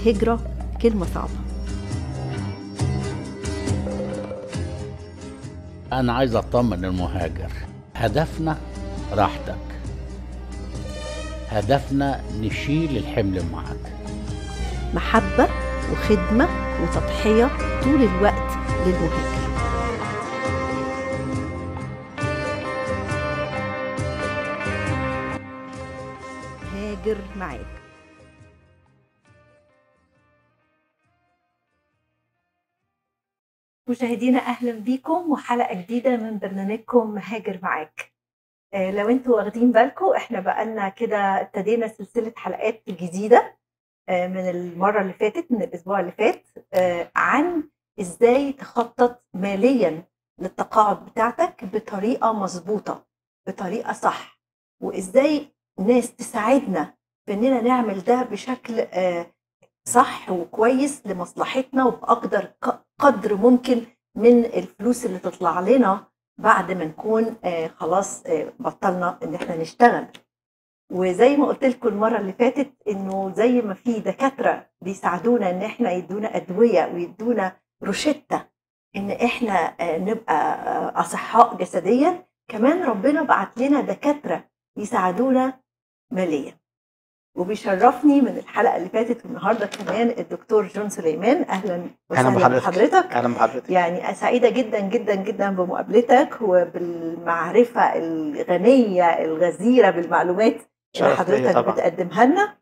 الهجرة كلمة صعبة أنا عايز أطمن المهاجر هدفنا راحتك هدفنا نشيل الحمل معاك محبة وخدمة وتضحية طول الوقت للمهاجر هاجر معاك مشاهدينا اهلا بيكم وحلقه جديده من برنامجكم هاجر معاك آه، لو انتوا واخدين بالكم احنا بقالنا كده ابتدينا سلسله حلقات جديده آه، من المره اللي فاتت من الاسبوع اللي فات آه، عن ازاي تخطط ماليا للتقاعد بتاعتك بطريقه مظبوطه بطريقه صح وازاي ناس تساعدنا في اننا نعمل ده بشكل آه، صح وكويس لمصلحتنا وبأقدر ق- قدر ممكن من الفلوس اللي تطلع لنا بعد ما نكون آه، خلاص آه، بطلنا ان احنا نشتغل وزي ما قلت لكم المره اللي فاتت انه زي ما في دكاتره بيساعدونا ان احنا يدونا ادويه ويدونا روشته ان احنا آه، نبقى آه، اصحاء جسديا كمان ربنا بعت لنا دكاتره يساعدونا ماليا وبيشرفني من الحلقه اللي فاتت والنهارده كمان الدكتور جون سليمان اهلا اهلا وسهلا بحضرتك بحضرتك اهلا بحضرتك يعني سعيدة جدا جدا جدا بمقابلتك وبالمعرفة الغنية الغزيرة بالمعلومات اللي شرف ليا حضرتك طبعا بتقدمها لنا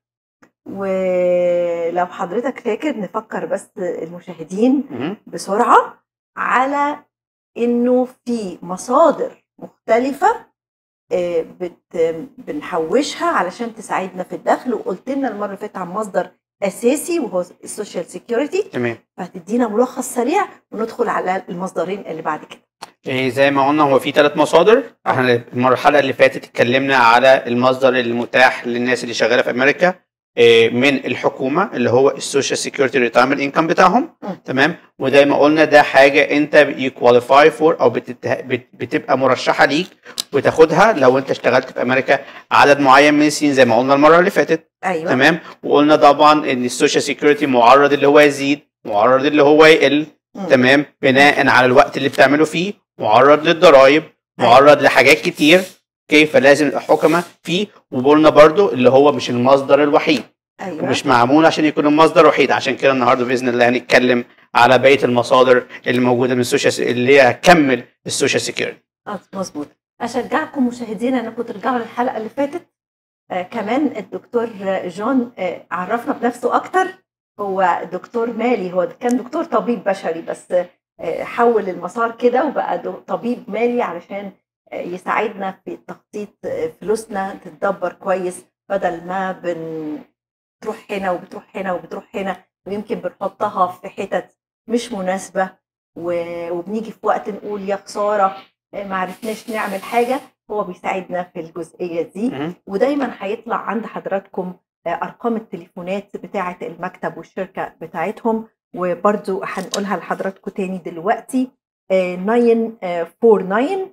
ولو حضرتك فاكر نفكر بس المشاهدين مهم. بسرعة على انه في مصادر مختلفة آه، بت بنحوشها علشان تساعدنا في الدخل وقلت لنا المرة اللي فاتت عن مصدر اساسي وهو السوشيال سيكيورتي تمام فهتدينا ملخص سريع وندخل على المصدرين اللي بعد كده إيه زي ما قلنا هو في ثلاث مصادر احنا المرحله اللي فاتت اتكلمنا على المصدر المتاح للناس اللي شغاله في امريكا إيه من الحكومه اللي هو السوشيال سيكيورتي ريتايرمنت انكم بتاعهم م. تمام وزي ما قلنا ده حاجه انت يكواليفاي فور او بتت- بت- بتبقى مرشحه ليك وتاخدها لو انت اشتغلت في امريكا عدد معين من السنين زي ما قلنا المره اللي فاتت ايوه تمام وقلنا طبعا ان السوشيال سيكيورتي معرض اللي هو يزيد معرض اللي هو يقل مم. تمام بناء على الوقت اللي بتعمله فيه معرض للضرائب معرض لحاجات كتير كيف لازم نبقى حكمة فيه وقلنا برضو اللي هو مش المصدر الوحيد ايوه ومش معمول عشان يكون المصدر الوحيد عشان كده النهارده باذن الله هنتكلم على بقيه المصادر اللي موجوده من السوشيال اللي هي هتكمل السوشيال سيكيورتي آه، مظبوط اشجعكم مشاهدينا انكم ترجعوا للحلقه اللي فاتت آه كمان الدكتور جون آه عرفنا بنفسه اكتر هو دكتور مالي هو كان دكتور طبيب بشري بس آه حول المسار كده وبقى دو- طبيب مالي علشان آه يساعدنا في تخطيط آه، فلوسنا تتدبر كويس بدل ما بنروح هنا وبتروح هنا وبتروح هنا ويمكن بنحطها في حتت مش مناسبه و- وبنيجي في وقت نقول يا خساره ما عرفناش نعمل حاجه هو بيساعدنا في الجزئيه دي مهم. ودايما هيطلع عند حضراتكم آه، ارقام التليفونات بتاعه المكتب والشركه بتاعتهم وبرضو هنقولها لحضراتكم تاني دلوقتي آه، 949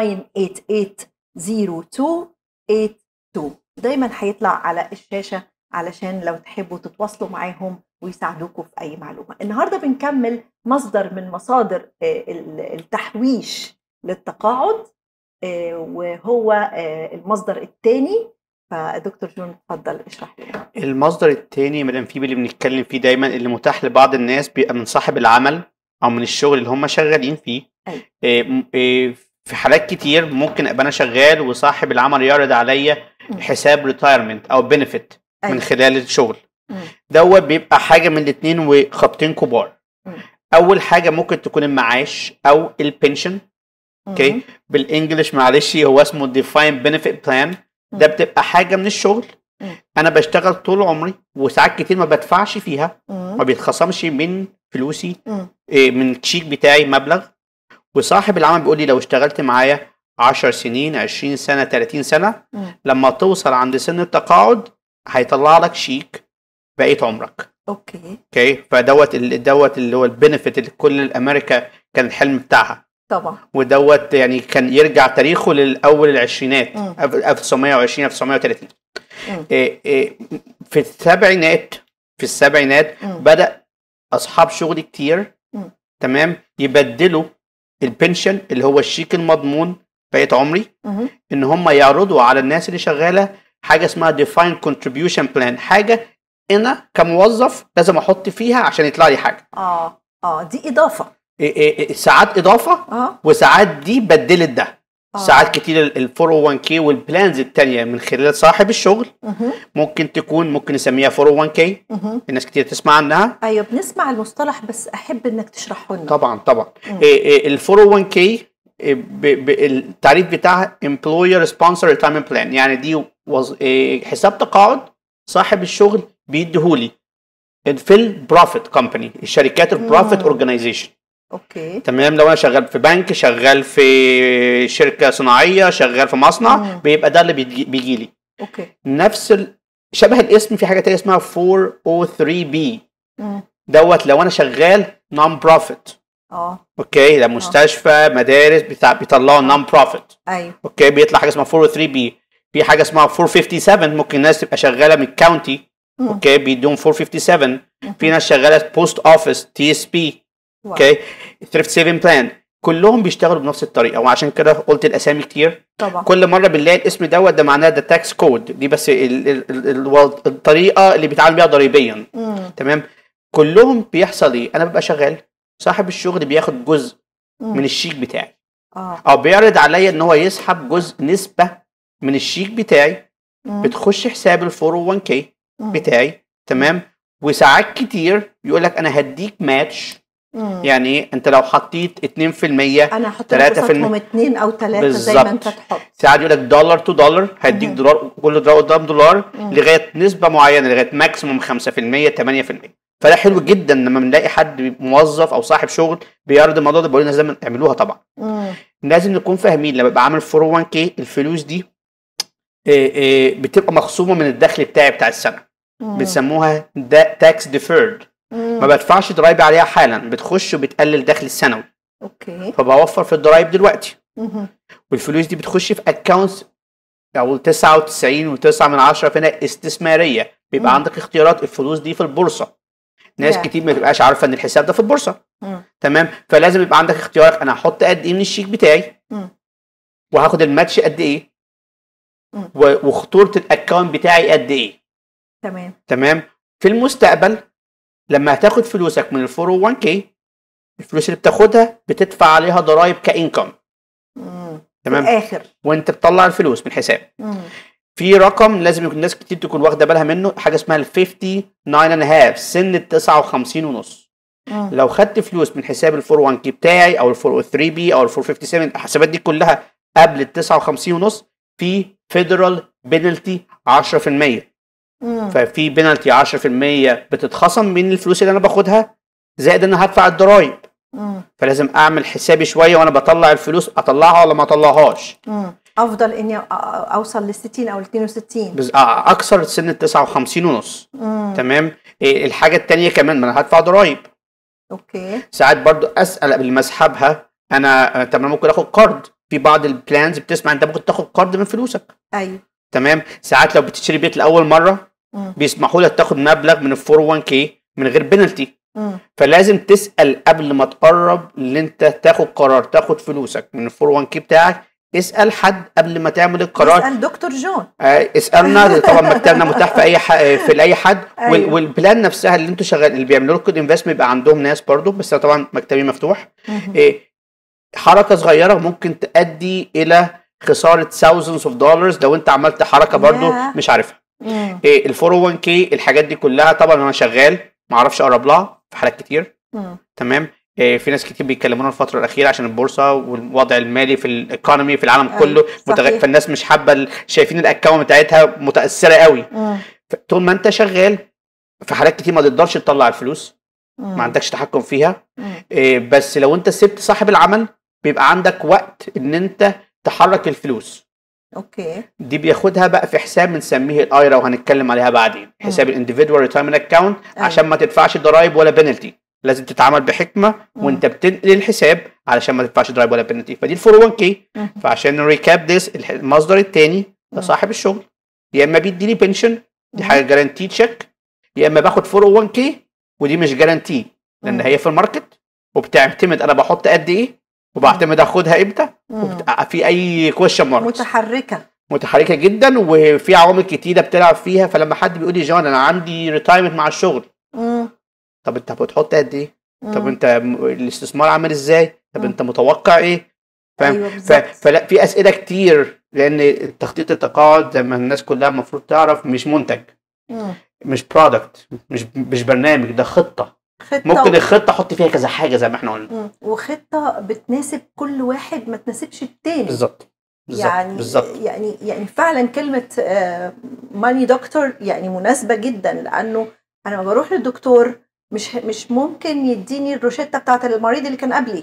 988 0282 دايما هيطلع على الشاشه علشان لو تحبوا تتواصلوا معاهم ويساعدوكم في اي معلومه النهارده بنكمل مصدر من مصادر آه، ال- التحويش للتقاعد آه، وهو آه، المصدر الثاني فدكتور جون اتفضل اشرح لنا المصدر التاني مادام فيه اللي بنتكلم فيه دايما اللي متاح لبعض الناس بيبقى من صاحب العمل او من الشغل اللي هم شغالين فيه أيوة. إيه م- إيه في حالات كتير ممكن ابقى انا شغال وصاحب العمل يعرض عليا مم. حساب ريتايرمنت او بنفيت من أيوة. خلال الشغل مم. دوت بيبقى حاجه من الاتنين وخطين كبار مم. اول حاجه ممكن تكون المعاش او البنشن اوكي مم. بالانجلش معلش هو اسمه ديفاين بنفيت بلان ده بتبقى حاجه من الشغل مم. انا بشتغل طول عمري وساعات كتير ما بدفعش فيها ما مم. بيتخصمش من فلوسي مم. إيه، من الشيك بتاعي مبلغ وصاحب العمل بيقول لي لو اشتغلت معايا 10 سنين 20 سنه 30 سنه مم. لما توصل عند سن التقاعد هيطلع لك شيك بقيه عمرك اوكي اوكي فدوت ال- دوت اللي هو البنفيت اللي كل الامريكا كان الحلم بتاعها طبعا ودوت يعني كان يرجع تاريخه للاول العشرينات مم. 1920 1930 مم. إيه إيه في السبعينات في السبعينات مم. بدا اصحاب شغل كتير مم. تمام يبدلوا البنشن اللي هو الشيك المضمون بقيه عمري مهم. ان هم يعرضوا على الناس اللي شغاله حاجه اسمها defined contribution plan حاجه انا كموظف لازم احط فيها عشان يطلع لي حاجه اه اه دي اضافه إيه إيه إيه ساعات اضافه اه وساعات دي بدلت ده آه. ساعات كتير ال 401k والبلانز التانية من خلال صاحب الشغل مهم. ممكن تكون ممكن نسميها 401k مهم. الناس كتير تسمع عنها ايوه بنسمع المصطلح بس احب انك تشرحه لنا طبعا طبعا مم. ال 401k إيه، ب- ب- التعريف بتاعها employer sponsor retirement plan يعني دي وظ... إيه، حساب تقاعد صاحب الشغل بيديهولي في البروفيت كومباني الشركات البروفيت مم. اورجانيزيشن اوكي تمام لو انا شغال في بنك شغال في شركه صناعيه شغال في مصنع مم. بيبقى ده اللي بيجي, بيجي لي اوكي نفس ال... شبه الاسم في حاجه تانية اسمها 403b مم. دوت لو انا شغال نون بروفيت اه اوكي ده مستشفى مدارس بتاع بيطلعوا نون بروفيت ايوه اوكي بيطلع حاجه اسمها 403b في حاجه اسمها 457 ممكن الناس تبقى شغاله من الكاونتي مم. اوكي بيدوهم 457 مهم. في ناس شغاله بوست اوفيس تي اس بي واو. اوكي ثريفت سيفنج بلان كلهم بيشتغلوا بنفس الطريقه وعشان كده قلت الاسامي كتير طبعا كل مره بنلاقي الاسم دوت ده معناه ده تاكس كود دي بس ال ال ال ال الطريقه اللي بيتعامل بيها ضريبيا مم. تمام كلهم بيحصل ايه انا ببقى شغال صاحب الشغل بياخد جزء مم. من الشيك بتاعي اه او بيعرض عليا ان هو يسحب جزء نسبه من الشيك بتاعي مم. بتخش حساب ال 401k مم. بتاعي تمام وساعات كتير يقول لك انا هديك ماتش مم. يعني ايه انت لو حطيت 2% انا هحط لك تلاتة في الم- قصادهم اثنين او ثلاثه زي ما انت بالظبط. تحط ساعات يقول لك دولار تو دولار هديك مهم. دولار كل دولار قدام دولار مم. لغايه نسبه معينه لغايه ماكسيموم 5% 8% فده حلو جدا لما بنلاقي حد موظف او صاحب شغل بيعرض الموضوع ده بقول لنا لازم تعملوها طبعا مم. لازم نكون فاهمين لما ببقى عامل 401k الفلوس دي إيه إيه بتبقى مخصومه من الدخل بتاعي بتاع السنه مم. بنسموها تاكس ديفيرد مم. ما بدفعش ضرايبي عليها حالا بتخش وبتقلل دخل السنوي اوكي فبوفر في الضرايب دلوقتي مهم. والفلوس دي بتخش في اكونتس او 99 و9 من 10 فينا استثماريه بيبقى مم. عندك اختيارات الفلوس دي في البورصه ناس Yeah. كتير ما تبقاش عارفه ان الحساب ده في البورصه مم. تمام فلازم يبقى عندك اختيارك انا هحط قد ايه من الشيك بتاعي مم. وهاخد الماتش قد ايه مم. و- وخطوره الاكونت بتاعي قد ايه تمام تمام في المستقبل لما هتاخد فلوسك من ال 401k الفلوس اللي بتاخدها بتدفع عليها ضرائب كانكم مم. في تمام الاخر وانت بتطلع الفلوس من الحساب مم. في رقم لازم يكون الناس كتير تكون واخده بالها منه حاجه اسمها ال 59 and a half سن ال 59 ونص مم. لو خدت فلوس من حساب ال 401k بتاعي او ال 403 بي او ال 457 الحسابات دي كلها قبل ال 59 ونص في فيدرال بينالتي 10% مم. ففي بينالتي 10% بتتخصم من الفلوس اللي انا باخدها زائد ان أنا هدفع الضرايب مم. فلازم اعمل حسابي شويه وانا بطلع الفلوس اطلعها ولا ما اطلعهاش مم. افضل اني أ- أ- اوصل لل 60 او ل 62 بس آه، اكثر سن ال 59 ونص مم. تمام إيه الحاجه التانية كمان ما انا هدفع ضرايب اوكي ساعات برضو اسال قبل ما اسحبها انا آه، طب انا ممكن اخد قرض في بعض البلانز بتسمع انت ممكن تاخد قرض من فلوسك ايوه تمام ساعات لو بتشتري بيت لاول مره مم. بيسمحوا لك تاخد مبلغ من ال 401k من غير بنالتي مم. فلازم تسال قبل ما تقرب ان انت تاخد قرار تاخد فلوسك من ال 401k بتاعك اسال حد قبل ما تعمل القرار اسال دكتور جون آه، اسالنا طبعا مكتبنا متاح في اي ح... في لاي حد وال... أيوة. والبلان نفسها اللي انتوا شغال اللي بيعملوا لكم انفستمنت بيبقى عندهم ناس برضو بس أنا طبعا مكتبي مفتوح مهم. إيه حركه صغيره ممكن تؤدي الى خساره thousands of dollars لو انت عملت حركه برضو ياه. مش عارفها مم. إيه ال 401k الحاجات دي كلها طبعا انا شغال ما اعرفش اقرب لها في حالات كتير مم. تمام إيه في ناس كتير بيتكلمونا الفتره الاخيره عشان البورصه والوضع المالي في الايكونومي في العالم أيوة، كله متغ... صحيح. فالناس مش حابه ال- شايفين الاكونت بتاعتها متاثره قوي مم. ف- طول ما انت شغال في حالات كتير ما تقدرش تطلع الفلوس مم. ما عندكش تحكم فيها مم. إيه بس لو انت سبت صاحب العمل بيبقى عندك وقت ان انت تحرك الفلوس اوكي دي بياخدها بقى في حساب بنسميه الايرا وهنتكلم عليها بعدين حساب الانديفيدوال ريتايرمنت اكونت أيوة. عشان ما تدفعش ضرايب ولا بنالتي لازم تتعامل بحكمه مم. وانت بتنقل الحساب علشان ما تدفعش ضرايب ولا بنالتي فدي ال 401k مم. فعشان نريكاب ديس المصدر الثاني مم. لصاحب الشغل يا اما بيديني بنشن دي مم. حاجه جارانتي تشيك يا اما باخد 401 كي ودي مش جارانتي لان مم. هي في الماركت وبتعتمد انا بحط قد ايه وبعتمد اخدها امتى مم. وبت- في اي كويشن مارك متحركه متحركه جدا وفي عوامل كتيره بتلعب فيها فلما حد بيقول لي جون انا عندي ريتايرمنت مع الشغل مم. طب انت بتحط قد ايه؟ طب مم. انت م- الاستثمار عامل ازاي؟ طب مم. انت متوقع ايه؟ فاهم؟ ايوه ف... بالظبط فلا في اسئله كتير لان تخطيط التقاعد زي ما الناس كلها المفروض تعرف مش منتج مم. مش برودكت مش مش برنامج ده خطه خطه ممكن الخطه احط فيها كذا حاجه زي ما احنا قلنا مم. وخطه بتناسب كل واحد ما تناسبش التاني بالظبط بالظبط يعني بالظبط يعني يعني فعلا كلمه ماني دكتور يعني مناسبه جدا لانه انا لما بروح للدكتور مش مش ممكن يديني الروشته بتاعت المريض اللي كان قبلي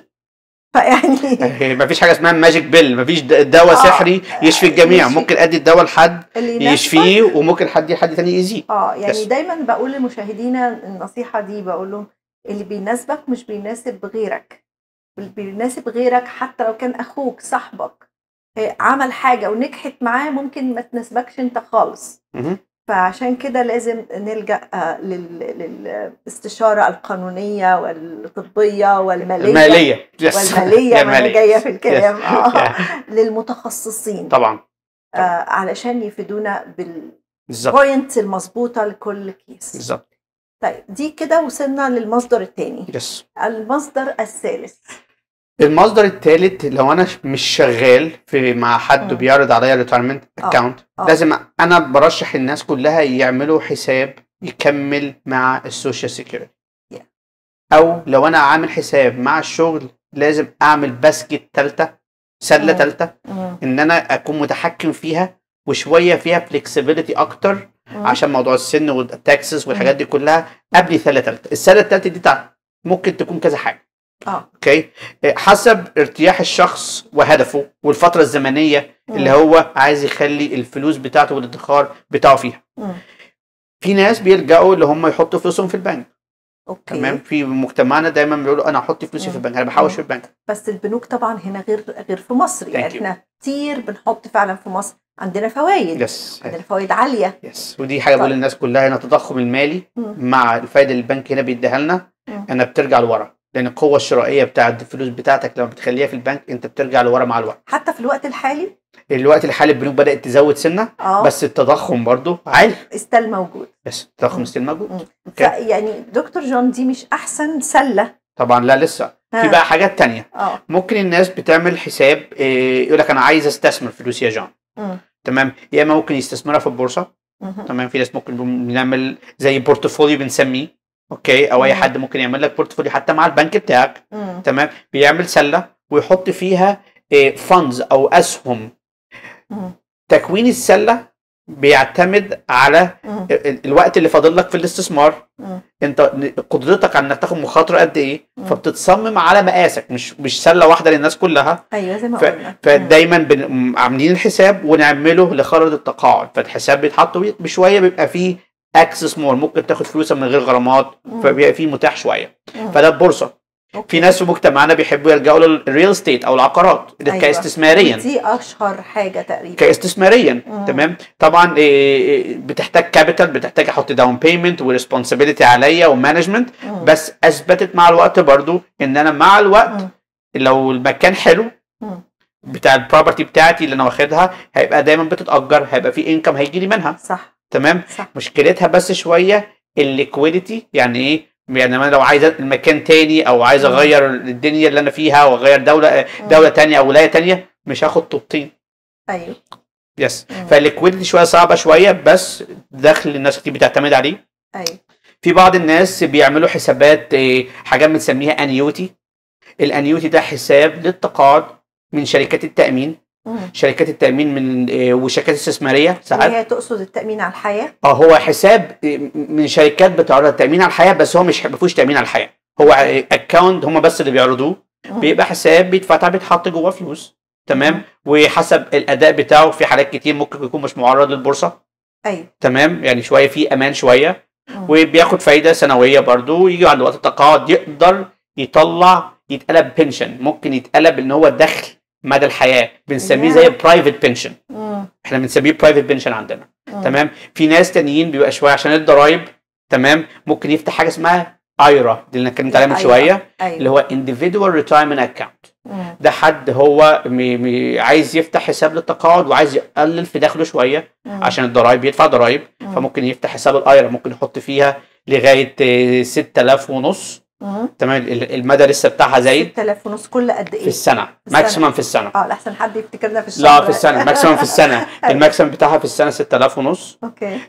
فيعني ما فيش حاجه اسمها ماجيك بيل ما فيش دواء آه. سحري يشفي الجميع يشفي. ممكن ادي الدواء لحد اللي يناسبك يشفيه وممكن حد حد تاني يأذيه اه يعني Yes. دايما بقول لمشاهدينا النصيحه دي بقول لهم اللي بيناسبك مش بيناسب غيرك اللي بيناسب غيرك حتى لو كان اخوك صاحبك آه، عمل حاجه ونجحت معاه ممكن ما تناسبكش انت خالص مهم. فعشان كده لازم نلجا آه، لل- للاستشاره القانونيه والطبيه والماليه الماليه يس. والماليه يا ما انا مالية. جايه في الكلام يس. اه للمتخصصين طبعا آه علشان يفيدونا بالظبط بالبوينت المظبوطه لكل كيس بالظبط طيب دي كده وصلنا للمصدر الثاني يس المصدر الثالث المصدر الثالث لو انا مش شغال في مع حد مم. بيعرض عليا ريتايرمنت آه. اكونت آه. لازم انا برشح الناس كلها يعملوا حساب يكمل مع السوشيال سيكيورتي Yeah. او لو انا عامل حساب مع الشغل لازم اعمل باسكت ثالثه سله مم. ثالثه ان انا اكون متحكم فيها وشويه فيها فلكسبيليتي اكتر عشان موضوع السن والتاكسس والحاجات دي كلها قبل سله ثالثه السله الثالثه دي تع- ممكن تكون كذا حاجه اه اوكي إيه، حسب ارتياح الشخص وهدفه والفتره الزمنيه اللي هو عايز يخلي الفلوس بتاعته والادخار بتاعه فيها مم. في ناس بيلجأوا اللي هم يحطوا فلوسهم في البنك اوكي تمام في مجتمعنا دايما بيقولوا انا احط فلوسي مم. في البنك انا بحوش مم. في البنك بس البنوك طبعا هنا غير غير في مصر يعني Thank you. احنا كتير بنحط فعلا في مصر عندنا فوائد يس عندنا فوائد عاليه يس ودي حاجه بقول طيب. للناس كلها هنا التضخم المالي مم. مع الفايده اللي البنك هنا بيديها لنا مم. انا بترجع لورا لان القوه الشرائيه بتاعت الفلوس بتاعتك لما بتخليها في البنك انت بترجع لورا مع الوقت حتى في الوقت الحالي الوقت الحالي البنوك بدات تزود سنه اه بس التضخم برضو عالي استيل موجود بس التضخم مم. ستيل موجود مم. اوكي يعني دكتور جون دي مش احسن سله طبعا لا لسه في ها. بقى حاجات تانية اه ممكن الناس بتعمل حساب إيه، يقول لك انا عايز استثمر فلوسي يا جون مم. تمام يا اما ممكن يستثمرها في البورصه مهم. تمام في ناس ممكن بنعمل زي بورتفوليو بنسميه اوكي او اي مم. حد ممكن يعمل لك بورتفوليو حتى مع البنك بتاعك مم. تمام بيعمل سله ويحط فيها فاندز او اسهم مم. تكوين السله بيعتمد على مم. ال- الوقت اللي فاضل لك في الاستثمار مم. انت قدرتك على انك تاخد مخاطره قد ايه مم. فبتتصمم على مقاسك مش مش سله واحده للناس كلها ايوه زي ما ف- قلنا مم. فدايما بن- م- عاملين الحساب ونعمله لغرض التقاعد فالحساب بيتحط بي- بشويه بيبقى فيه اكسس مور ممكن تاخد فلوسك من غير غرامات مم. فبيبقى فيه متاح شويه مم. فده البورصه أوكي. في ناس في مجتمعنا بيحبوا يلجأوا للريل ستيت او العقارات أيوة. كاستثماريا دي اشهر حاجه تقريبا كاستثماريا مم. تمام طبعا إيه، إيه، بتحتاج كابيتال بتحتاج احط داون بيمنت وريسبونسابيلتي عليا ومانجمنت مم. بس اثبتت مع الوقت برضو ان انا مع الوقت مم. لو المكان حلو مم. بتاع البروبرتي بتاعتي اللي انا واخدها هيبقى دايما بتتاجر هيبقى في انكم هيجي لي منها صح تمام صح مشكلتها بس شويه الليكويديتي يعني ايه يعني انا لو عايز المكان تاني او عايز مم. اغير الدنيا اللي انا فيها واغير دوله مم. دوله تانية او ولايه تانية مش هاخد طوبتين ايوه يس مم. فالليكويديتي شويه صعبه شويه بس دخل الناس كتير بتعتمد عليه ايوه في بعض الناس بيعملوا حسابات إيه، حاجات بنسميها انيوتي الانيوتي ده حساب للتقاعد من شركات التامين مم. شركات التامين من إيه، وشركات استثماريه اللي ساعات هي تقصد التامين على الحياه اه هو حساب إيه، من شركات بتعرض التامين على الحياه بس هو مش ما فيهوش تامين على الحياه هو اكونت هم بس اللي بيعرضوه مم. بيبقى حساب بيتفتح بيتحط جواه فلوس مم. تمام وحسب الاداء بتاعه في حالات كتير ممكن يكون مش معرض للبورصه ايوه تمام يعني شويه في امان شويه مم. وبياخد فايده سنويه برضو ويجي عند وقت التقاعد يقدر يطلع يتقلب بنشن ممكن يتقلب ان هو دخل مدى الحياه بنسميه زي Yeah. برايفت بنشن مم. احنا بنسميه برايفت بنشن عندنا مم. تمام في ناس تانيين بيبقى شويه عشان الضرايب تمام ممكن يفتح حاجه اسمها ايرا دي اللي أنا اتكلمت عليها من أيوة. شويه ايوه اللي هو individual retirement account مم. ده حد هو مي مي عايز يفتح حساب للتقاعد وعايز يقلل في دخله شويه مم. عشان الضرايب يدفع ضرايب مم. فممكن يفتح حساب الايرا ممكن يحط فيها لغايه آه، 6000 ونص مم. تمام ال- المدى لسه بتاعها زايد 6000 ونص كل قد في ايه؟ السنه السنة. ماكسيمم في السنه اه لحسن حد يفتكرنا في الشهر لا في السنه ماكسيمم في السنه الماكسيمم بتاعها في السنه 6000 ونص اوكي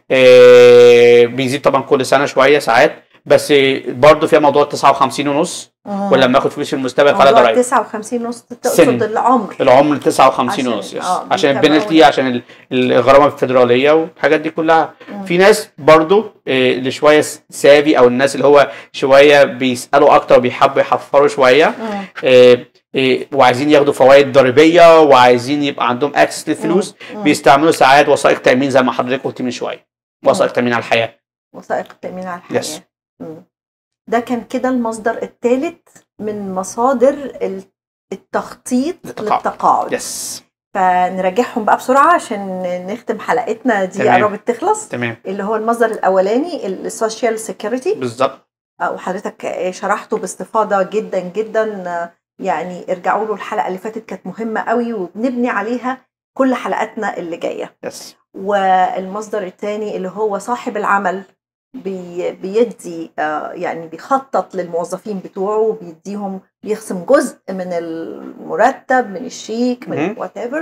آه، بيزيد طبعا كل سنه شويه ساعات بس برضه فيها موضوع 59 ونص مم. ولما اخد فلوس في المستقبل فعلى موضوع ضرايب 59 ونص سن. تقصد العمر العمر 59 عشان- ونص يس آه، عشان بيتابعوا البنالتي ده. عشان ال- الغرامه الفدراليه والحاجات دي كلها مم. في ناس برضو آه، اللي شويه سافي او الناس اللي هو شويه بيسالوا اكتر وبيحبوا يحفروا شويه مم. آه، آه، وعايزين ياخدوا فوائد ضريبيه وعايزين يبقى عندهم اكسس للفلوس مم. بيستعملوا ساعات وثائق تامين زي ما حضرتك قلت من شويه وثائق تامين على الحياه وثائق التأمين على الحياة Yes. مم. ده كان كده المصدر الثالث من مصادر ال- التخطيط للتقاعد. للتقاعد يس فنراجعهم بقى بسرعة عشان نختم حلقتنا دي تمام. قربت تخلص تمام اللي هو المصدر الأولاني السوشيال سيكيورتي بالظبط وحضرتك شرحته باستفاضة جدا جدا يعني ارجعوا له الحلقة اللي فاتت كانت مهمة قوي وبنبني عليها كل حلقاتنا اللي جاية يس والمصدر الثاني اللي هو صاحب العمل بي بيدي آه، يعني بيخطط للموظفين بتوعه وبيديهم بيخصم جزء من المرتب من الشيك من مهم. وات ايفر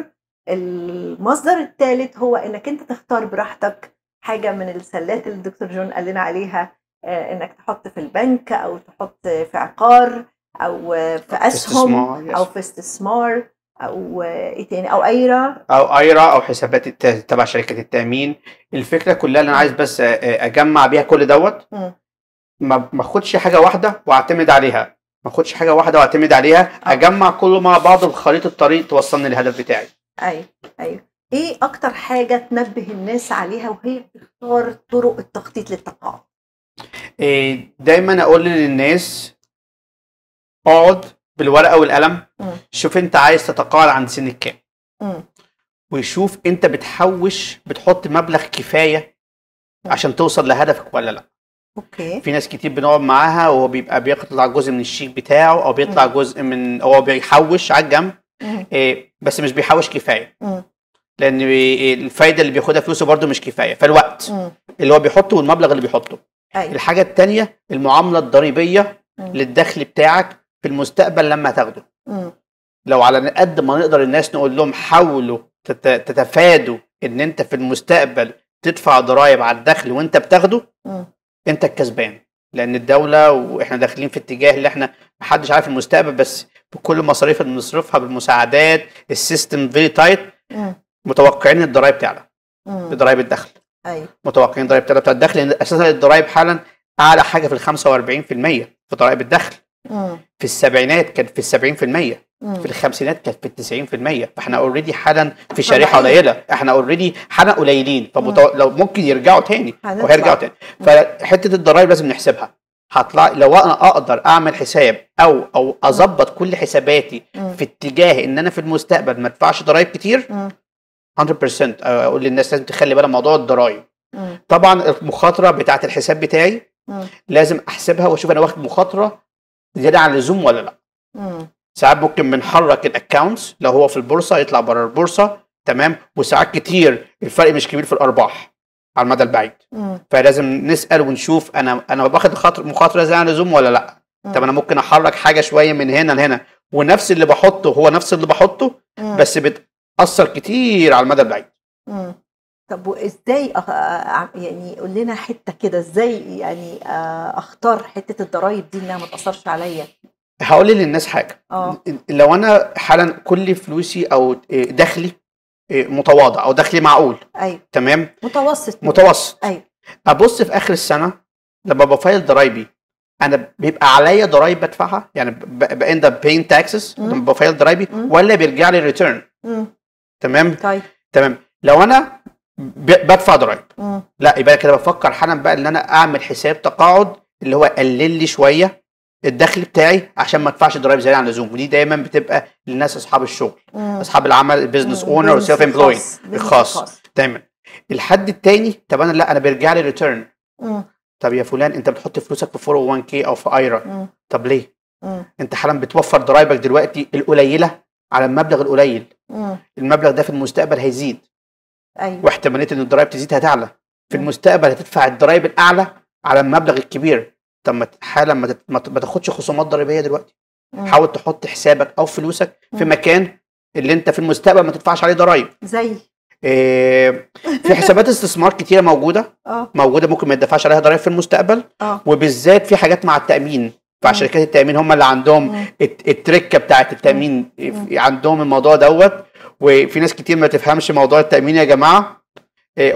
المصدر الثالث هو انك انت تختار براحتك حاجه من السلات اللي الدكتور جون قال لنا عليها آه، انك تحط في البنك او تحط في عقار او آه، في اسهم استثمار، او yes. في استثمار او آه، ايه تاني او ايرا او ايرا او حسابات الت- تبع شركه التامين الفكره كلها اللي انا عايز بس أ- أ- اجمع بيها كل دوت مم. ما ما اخدش حاجه واحده واعتمد عليها ما اخدش حاجه واحده واعتمد عليها آه. اجمع كله مع بعض الخريطه الطريق توصلني للهدف بتاعي ايوه ايوه ايه اكتر حاجه تنبه الناس عليها وهي بتختار طرق التخطيط للتقاعد إيه، دايما اقول للناس اقعد بالورقه والقلم مم. شوف انت عايز تتقاعد عند سن كام مم. وشوف انت بتحوش بتحط مبلغ كفايه عشان توصل لهدفك ولا لا اوكي في ناس كتير بنقعد معاها وهو بيبقى بيطلع جزء من الشيك بتاعه او بيطلع مم. جزء من هو بيحوش على الجنب مم. إيه، بس مش بيحوش كفايه مم. لان بي- الفايده اللي بياخدها فلوسه برده مش كفايه فالوقت مم. اللي هو بيحطه والمبلغ اللي بيحطه ايوه الحاجه الثانيه المعامله الضريبيه مم. للدخل بتاعك في المستقبل لما تاخده مم. لو على قد ما نقدر الناس نقول لهم حاولوا تت- تتفادوا ان انت في المستقبل تدفع ضرائب على الدخل وانت بتاخده مم. انت الكسبان لان الدوله واحنا داخلين في اتجاه اللي احنا محدش عارف المستقبل بس بكل المصاريف اللي بنصرفها بالمساعدات السيستم فيري تايت مم. متوقعين الضرايب تعلى مم. بضرايب الدخل ايوه متوقعين الضرايب تعلى بتاع الدخل لان اساسا الضرايب حالا اعلى حاجه في ال 45% في ضرايب الدخل مم. في السبعينات كانت في السبعين في المية مم. في الخمسينات كانت في التسعين في المية فاحنا اوريدي حالا في شريحة طبيعي. قليلة احنا اوريدي حالا قليلين فمتو... لو ممكن يرجعوا تاني هنطلع. وهيرجعوا تاني فحتة الضرايب لازم نحسبها هطلع لو انا اقدر اعمل حساب او او اظبط كل حساباتي مم. في اتجاه ان انا في المستقبل ما ادفعش ضرايب كتير مم. 100% اقول للناس لازم تخلي بالها من موضوع الضرايب مم. طبعا المخاطره بتاعه الحساب بتاعي مم. لازم احسبها واشوف انا واخد مخاطره زياده عن اللزوم ولا لا مم. ساعات ممكن بنحرك الاكونتس لو هو في البورصه يطلع بره البورصه تمام وساعات كتير الفرق مش كبير في الارباح على المدى البعيد مم. فلازم نسال ونشوف انا انا باخد خاطر مخاطره زي عن اللزوم ولا لا طب انا ممكن احرك حاجه شويه من هنا لهنا ونفس اللي بحطه هو نفس اللي بحطه مم. بس بتاثر كتير على المدى البعيد مم. طب وازاي أخ... آه، يعني قول لنا حته كده ازاي يعني آه، اختار حته الضرايب دي انها ما تاثرش عليا هقول للناس حاجه اه لو انا حالا كل فلوسي او دخلي متواضع او دخلي معقول ايوه تمام متوسط متوسط ايوه ابص في اخر السنه لما بفايل ضرايبي انا بيبقى عليا ضرايب بدفعها يعني باند اب بين تاكسز مم. لما بفايل ضرايبي مم. ولا بيرجع لي ريتيرن مم. تمام طيب تمام لو انا ب- بدفع ضرايب مم. لا يبقى كده بفكر حالا بقى ان انا اعمل حساب تقاعد اللي هو يقلل لي شويه الدخل بتاعي عشان ما ادفعش ضرايب زياده عن اللزوم ودي دايما بتبقى للناس اصحاب الشغل مم. اصحاب العمل البيزنس مم. اونر والسيلف البيزنس امبلويد الخاص. البيزنس الخاص دايما الحد التاني طب انا لا انا بيرجع لي ريتيرن مم. طب يا فلان انت بتحط فلوسك في 401 كي او في ايرا مم. طب ليه مم. انت حالا بتوفر ضرايبك دلوقتي القليله على المبلغ القليل مم. المبلغ ده في المستقبل هيزيد ايوه واحتماليه ان الضرايب تزيد هتعلى في مم. المستقبل هتدفع الضرايب الاعلى على المبلغ الكبير طب ما ت- حالا ما تت- ما ت- ما تاخدش خصومات ضريبيه دلوقتي مم. حاول تحط حسابك او فلوسك في مم. مكان اللي انت في المستقبل ما تدفعش عليه ضرايب زي إيه، في حسابات استثمار كتيره موجوده اه موجوده ممكن ما يدفعش عليها ضرايب في المستقبل اه وبالذات في حاجات مع التامين مع مم. شركات التامين هم اللي عندهم مم. الت- التركه بتاعت التامين مم. عندهم الموضوع دوت وفي ناس كتير ما تفهمش موضوع التامين يا جماعه إيه،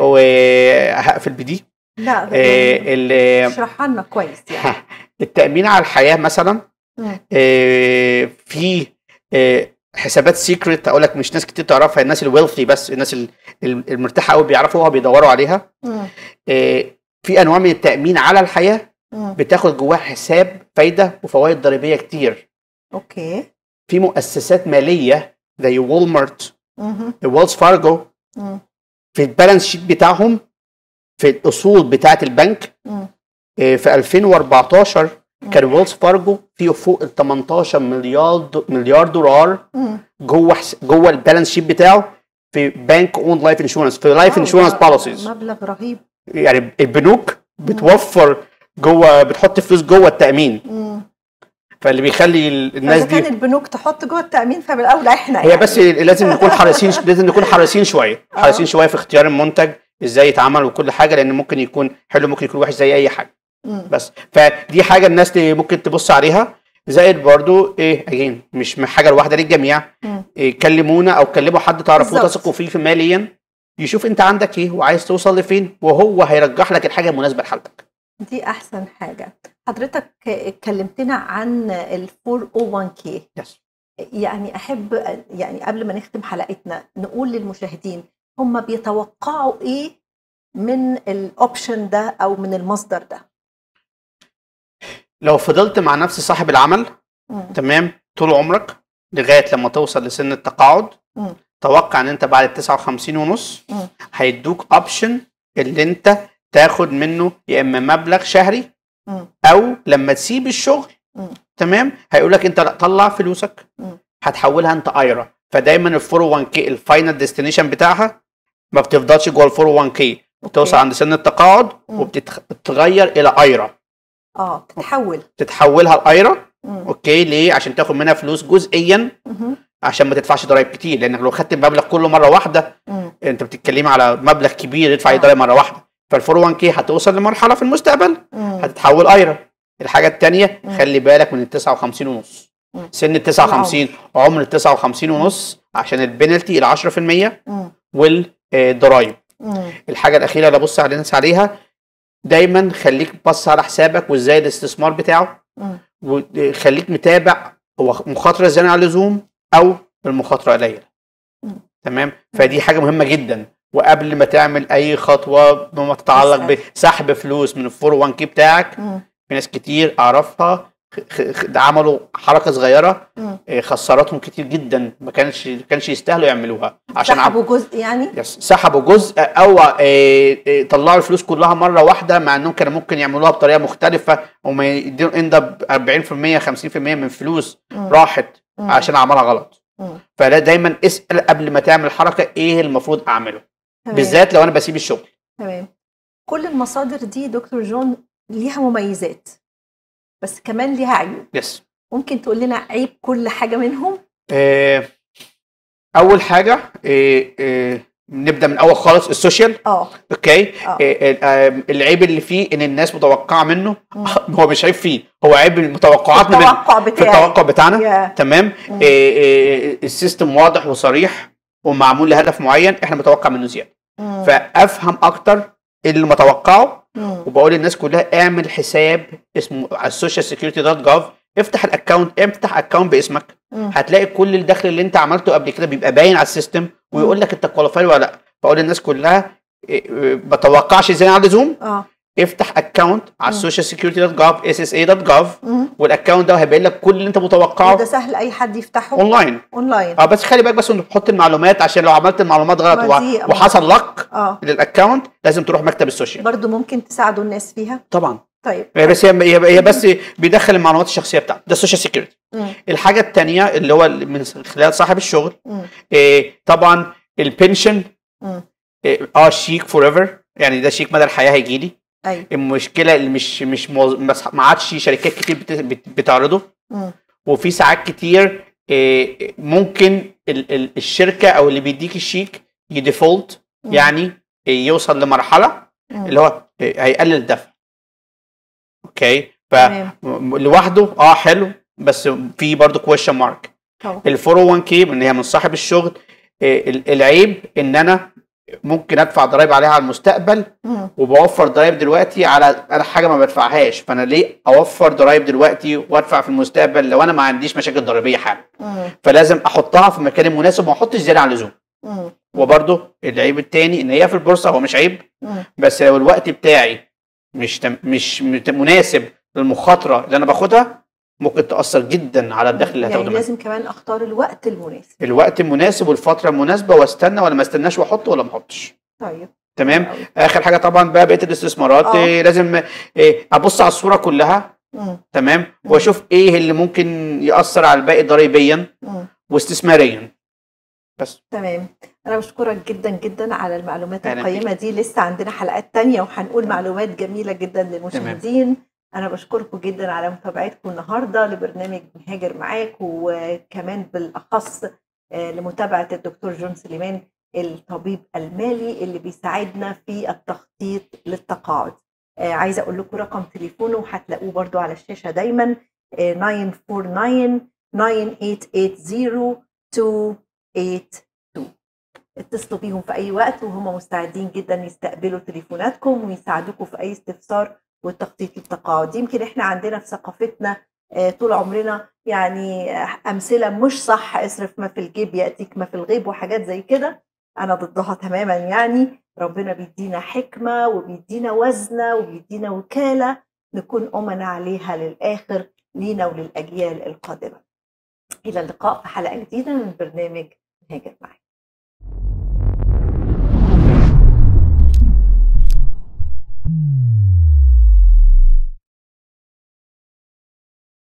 وهقفل بدي لا إيه، يعني ال- اشرحها لنا كويس يعني التامين على الحياه مثلا مم. إيه، في إيه، حسابات سيكريت اقول لك مش ناس كتير تعرفها الناس الويلثي بس الناس ال- ال- المرتاحه قوي بيعرفوها بيدوروا عليها مم. إيه، في انواع من التامين على الحياه مم. بتاخد جواها حساب فايده وفوائد ضريبيه كتير اوكي في مؤسسات ماليه زي وولمارت مهم. ويلز فارجو مم. في البالانس شيت بتاعهم في الاصول بتاعه البنك مم. إيه، في 2014 كان ويلز فارجو فيه فوق ال 18 مليار دو- مليار دولار مم. جوه حس- جوه البالانس شيت بتاعه في بنك اون لايف انشورنس في لايف واو، انشورنس ده بوليسيز مبلغ رهيب يعني البنوك بتوفر جوه بتحط فلوس جوه التامين مم. فاللي بيخلي ال- الناس فاذا كان دي البنوك تحط جوه التامين فبالاولى احنا هي يعني. بس لازم نكون حريصين لازم نكون حريصين شويه آه. حريصين شويه في اختيار المنتج ازاي يتعمل وكل حاجه لان ممكن يكون حلو ممكن يكون وحش زي اي حاجه مم. بس فدي حاجه الناس ت- ممكن تبص عليها زائد برضو ايه اجين مش م- حاجه الواحده للجميع مم. إيه كلمونا او كلموا حد تعرفوه بالظبط. تثقوا فيه في ماليا يشوف انت عندك ايه وعايز توصل لفين وهو هيرجح لك الحاجه المناسبه لحالتك دي احسن حاجه حضرتك اتكلمتنا عن ال 401k يس يعني احب يعني قبل ما نختم حلقتنا نقول للمشاهدين هم بيتوقعوا ايه من الاوبشن ده او من المصدر ده لو فضلت مع نفس صاحب العمل مم. تمام طول عمرك لغايه لما توصل لسن التقاعد مم. توقع ان انت بعد ال 59 ونص مم. هيدوك اوبشن اللي انت تاخد منه يا اما مبلغ شهري مم. او لما تسيب الشغل مم. تمام هيقول لك انت لا طلع فلوسك مم. هتحولها انت ايرا فدايما ال 401 كي الفاينل ديستنيشن بتاعها ما بتفضلش جوه ال 401 كي بتوصل عند سن التقاعد مم. وبتتغير الى ايرا اه تتحول تتحولها لايرا مم. اوكي ليه عشان تاخد منها فلوس جزئيا مهم. عشان ما تدفعش ضرايب كتير لانك لو خدت المبلغ كله مره واحده مم. انت بتتكلمي على مبلغ كبير يدفع آه. عليه ضرايب مره واحده فال 401 كي هتوصل لمرحله في المستقبل مم. هتتحول ايرا الحاجه الثانيه مم. خلي بالك من ال 59 ونص مم. سن ال 59 عمر ال 59 ونص عشان البنالتي ال 10% مم. والضرايب مم. الحاجه الاخيره اللي ابص على الناس عليها دايما خليك بص على حسابك وازاي الاستثمار بتاعه مم. وخليك متابع هو مخاطره زياده عن اللزوم او المخاطره قليله مم. تمام فدي حاجه مهمه جدا وقبل ما تعمل اي خطوه بما تتعلق اسأل. بسحب فلوس من ال 401 كي بتاعك مم. في ناس كتير اعرفها خ- خ- ده عملوا حركه صغيره مم. إيه، خسرتهم كتير جدا ما كانش ما كانش يستاهلوا يعملوها عشان عم- سحبوا جزء يعني يس سحبوا جزء او إيه، إيه، طلعوا الفلوس كلها مره واحده مع انهم كانوا ممكن يعملوها بطريقه مختلفه وما يديروا اند اب 40% 50% من فلوس مم. راحت مم. عشان عملها غلط مم. فلا دايما اسال قبل ما تعمل حركه ايه المفروض اعمله تمام. بالذات لو انا بسيب الشغل تمام كل المصادر دي دكتور جون ليها مميزات بس كمان ليها عيوب يس ممكن تقول لنا عيب كل حاجه منهم إيه، اول حاجه إيه، إيه، نبدا من اول خالص السوشيال اه اوكي اه إيه، آه، العيب اللي فيه ان الناس متوقعه منه مم. هو مش عيب فيه هو عيب من متوقعاتنا من التوقع في بتاعي التوقع بتاعنا يا. تمام مم. إيه، إيه، السيستم واضح وصريح ومعمول لهدف معين احنا متوقع منه زياده مم. فافهم اكتر اللي متوقعه مم. وبقول للناس كلها اعمل حساب اسمه على السوشيال سيكيورتي دوت جوف افتح الاكونت افتح اكونت باسمك مم. هتلاقي كل الدخل اللي انت عملته قبل كده بيبقى باين على السيستم ويقول لك انت كواليفاي ولا لا فاقول للناس كلها إيه، إيه، ما توقعش زياده عن اللزوم اه افتح اكونت على مم. السوشيال سكيورتي دوت جوف اس اس اي دوت جوف مم. والاكونت ده هيبين لك كل اللي انت وده متوقعه سهل اي حد يفتحه اونلاين اونلاين اه بس خلي بالك بس انك تحط المعلومات عشان لو عملت المعلومات غلط ما دي- و- وحصل لك اه للاكونت لازم تروح مكتب السوشيال برضو ممكن تساعدوا الناس فيها طبعا طيب هي بس هي هي هي بس بيدخل المعلومات الشخصيه بتاعته ده السوشيال سكيورتي مم. الحاجه الثانيه اللي هو من خلال صاحب الشغل مم. إيه طبعا البنشن مم. إيه اه شيك فور ايفر يعني ده شيك مدى الحياه هيجي لي ايوه المشكله اللي مش مش موز... مس- ما عادش شركات كتير بت... بت... بتعرضه مم. وفي ساعات كتير إيه ممكن ال... ال... الشركه او اللي بيديك الشيك يديفولت مم. يعني إيه يوصل لمرحله مم. اللي هو إيه هيقلل الدفع اوكي تمام فلوحده اه حلو بس في برضه كويشن مارك طبعا ال 401 كي ان هي من صاحب الشغل إيه، ال- العيب ان انا ممكن ادفع ضرائب عليها على المستقبل مم. وبوفر ضرائب دلوقتي على على حاجه ما بدفعهاش فانا ليه اوفر ضرائب دلوقتي وادفع في المستقبل لو انا ما عنديش مشاكل ضريبيه حالا مم. فلازم احطها في المكان المناسب وما احطش زياده عن اللزوم مم. وبرده العيب التاني ان هي في البورصه هو مش عيب مم. بس لو الوقت بتاعي مش تم مش مت- مناسب للمخاطره اللي انا باخدها ممكن تاثر جدا على الدخل اللي يعني هتاخده منها. لازم كمان اختار الوقت المناسب الوقت المناسب والفتره المناسبه واستنى ولا ما استناش واحط ولا ما احطش طيب تمام أوي. اخر حاجه طبعا بقى بقيه الاستثمارات آه. إيه لازم إيه ابص على الصوره كلها مم. تمام مم. واشوف ايه اللي ممكن ياثر على الباقي ضريبيا مم. واستثماريا بس تمام انا بشكرك جدا جدا على المعلومات أهلا القيمه دي لسه عندنا حلقات تانية وهنقول معلومات جميله جدا للمشاهدين انا بشكركم جدا على متابعتكم النهارده لبرنامج مهاجر معاك وكمان بالاخص آه، لمتابعه الدكتور جون سليمان الطبيب المالي اللي بيساعدنا في التخطيط للتقاعد آه، عايزه اقول لكم رقم تليفونه وهتلاقوه برضو على الشاشه دايما آه، 949 9880 282 اتصلوا بيهم في اي وقت وهم مستعدين جدا يستقبلوا تليفوناتكم ويساعدوكم في اي استفسار والتخطيط للتقاعد يمكن احنا عندنا في ثقافتنا آه، طول عمرنا يعني آه، امثله مش صح اصرف ما في الجيب ياتيك ما في الغيب وحاجات زي كده انا ضدها تماما يعني ربنا بيدينا حكمه وبيدينا وزنه وبيدينا وكاله نكون امنا عليها للاخر لينا وللاجيال القادمه الى اللقاء في حلقه جديده من برنامج هاجر معاك